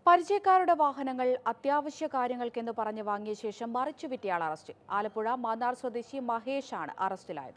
പരിചയക്കാരുടെ വാഹനങ്ങൾ അത്യാവശ്യ കാര്യങ്ങൾക്കെന്ന് പറഞ്ഞ് വാങ്ങിയ ശേഷം മറിച്ചു വിറ്റയാൾ അറസ്റ്റിൽ ആലപ്പുഴ മാന്നാർ സ്വദേശി മഹേഷാണ് അറസ്റ്റിലായത്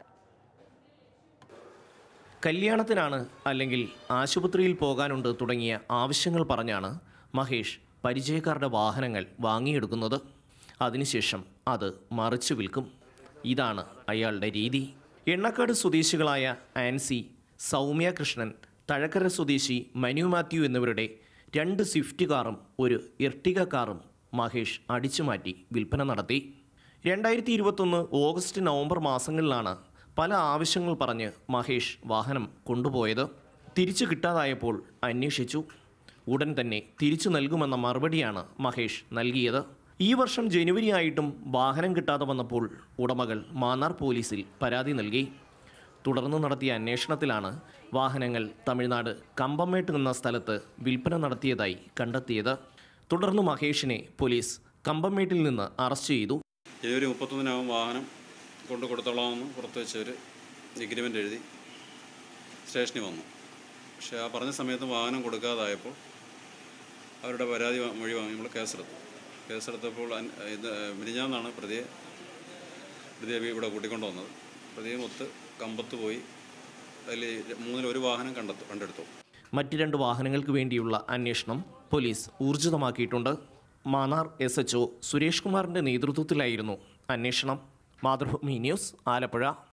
കല്യാണത്തിനാണ് അല്ലെങ്കിൽ ആശുപത്രിയിൽ പോകാനുണ്ട് തുടങ്ങിയ ആവശ്യങ്ങൾ പറഞ്ഞാണ് മഹേഷ് പരിചയക്കാരുടെ വാഹനങ്ങൾ വാങ്ങിയെടുക്കുന്നത് അതിനുശേഷം അത് മറിച്ചു വിൽക്കും ഇതാണ് അയാളുടെ രീതി എണ്ണക്കാട് സ്വദേശികളായ ആൻസി സൗമ്യ കൃഷ്ണൻ തഴക്കര സ്വദേശി മനു മാത്യു എന്നിവരുടെ രണ്ട് സ്വിഫ്റ്റ് കാറും ഒരു ഇർട്ടിക കാറും മഹേഷ് അടിച്ചുമാറ്റി വിൽപ്പന നടത്തി രണ്ടായിരത്തി ഇരുപത്തൊന്ന് ഓഗസ്റ്റ് നവംബർ മാസങ്ങളിലാണ് പല ആവശ്യങ്ങൾ പറഞ്ഞ് മഹേഷ് വാഹനം കൊണ്ടുപോയത് തിരിച്ചു കിട്ടാതായപ്പോൾ അന്വേഷിച്ചു ഉടൻ തന്നെ തിരിച്ചു നൽകുമെന്ന മറുപടിയാണ് മഹേഷ് നൽകിയത് ഈ വർഷം ജനുവരി ആയിട്ടും വാഹനം കിട്ടാതെ വന്നപ്പോൾ ഉടമകൾ മാന്നാർ പോലീസിൽ പരാതി നൽകി തുടർന്ന് നടത്തിയ അന്വേഷണത്തിലാണ് വാഹനങ്ങൾ തമിഴ്നാട് കമ്പമേട്ട് എന്ന സ്ഥലത്ത് വിൽപ്പന നടത്തിയതായി കണ്ടെത്തിയത് തുടർന്ന് മഹേഷിനെ പോലീസ് കമ്പമേട്ടിൽ നിന്ന് അറസ്റ്റ് ചെയ്തു ജനുവരി മുപ്പത്തൊന്നിനാകും വാഹനം കൊണ്ടു കൊടുത്തോളാമെന്ന് പുറത്ത് വെച്ച് ഒരു എഗ്രിമെൻ്റ് എഴുതി സ്റ്റേഷനിൽ വന്നു പക്ഷേ ആ പറഞ്ഞ സമയത്ത് വാഹനം കൊടുക്കാതായപ്പോൾ അവരുടെ പരാതി വാ- മൊഴി വാങ്ങി നമ്മൾ കേസെടുത്തു കേസെടുത്തപ്പോൾ അൻ- ഇത് മിനിഞ്ഞാന്നാണ് പ്രതിയെ പ്രതിയെ ഇവിടെ കൂട്ടിക്കൊണ്ട് വന്നത് പ്രതിയെ മൊത്ത് കമ്പത്ത് പോയി അതിൽ മൂന്നിൽ ഒരു വാഹനം കണ്ടെത്തു കണ്ടെടുത്തു മറ്റ് രണ്ട് വാഹനങ്ങൾക്ക് വേണ്ടിയുള്ള അന്വേഷണം പോലീസ് ഊർജിതമാക്കിയിട്ടുണ്ട് മാന്നാർ എസ് എച്ച് സുരേഷ് കുമാറിൻ്റെ നേതൃത്വത്തിലായിരുന്നു അന്വേഷണം മാതൃഭൂമി ന്യൂസ് ആലപ്പുഴ